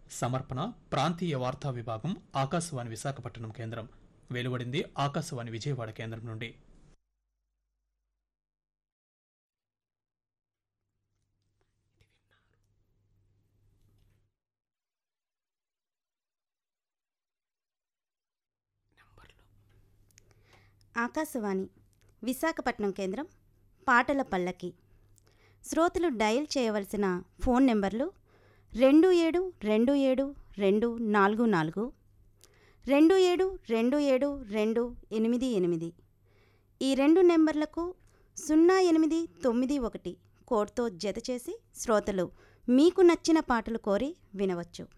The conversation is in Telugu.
సమర్పణ ప్రాంతీయ వార్తా విభాగం ఆకాశవాణి విశాఖపట్నం కేంద్రం వెలువడింది ఆకాశవాణి విజయవాడ కేంద్రం నుండి ఆకాశవాణి విశాఖపట్నం కేంద్రం పాటల పల్లకి శ్రోతలు డయల్ చేయవలసిన ఫోన్ నెంబర్లు రెండు ఏడు రెండు ఏడు రెండు నాలుగు నాలుగు రెండు ఏడు రెండు ఏడు రెండు ఎనిమిది ఎనిమిది ఈ రెండు నెంబర్లకు సున్నా ఎనిమిది తొమ్మిది ఒకటి కోడ్తో జత చేసి శ్రోతలు మీకు నచ్చిన పాటలు కోరి వినవచ్చు